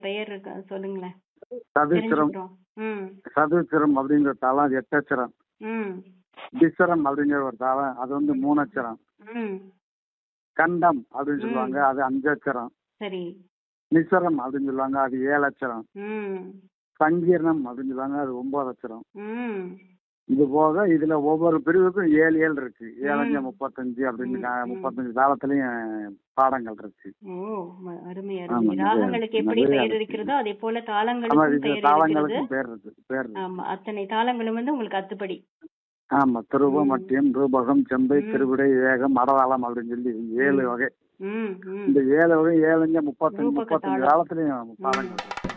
பெயர் இருக்கா சொல்லுங்களேன் சதுச்சிரம் தெரிஞ்சுக்கிறோம் ம் சதுச்சிரம் அப்படிங்கிற தாளம் அது எட்டு அச்சரம் ம் திசரம் அப்படிங்கிற ஒரு தாளம் அது வந்து மூணு அச்சரம் ம் கண்டம் அப்படின்னு ம். சொல்லுவாங்க அது அஞ்சு அச்சரம் சரி நிசரம் அப்படின்னு சொல்லுவாங்க அது ஏழு அச்சரம் ம் சங்கீர்ணம் அப்படின்னு சொல்லுவாங்க அது ஒன்பது அச்சரம் ம் இது போக இதுல ஒவ்வொரு பிரிவுக்கும் ஏழு ஏழு இருக்கு ஏழஞ்சு ம். முப்பத்தஞ்சு அப்படின்னு ம், கா- ம். முப்பத்தஞ்சு தாளத்துலயும் பாடங்கள் இருக்கு ஓ ம- அருமை ஆமா, அருமை நிறைய ராகங்களுக்கு எப்படி நிறைய பெயர் இருக்கு. இருக்கிறதோ அதே போல ஆமா தாளங்களுக்கும் இது பெயர் இருக்கிறது தாளங்களுக்கும் பேர் இருக்கு பேர் இருக்கு ஆமா அத்தனை தாளங்களும் வந்து உங்களுக்கு அத்துப்படி ஆமா துருவ ம். மட்டியம் ரூபகம் செம்பை ம். திருவிடை வேகம் மடதாளம் அப்படின்னு சொல்லி ஏழு ம். வகை ம் ம் இந்த ஏழு வகை ஏழுங்க முப்பத்தஞ்சு ரூபக முப்பத்தஞ்சு தாளம். காலத்துலயும் பாடங்கள் இருக்கு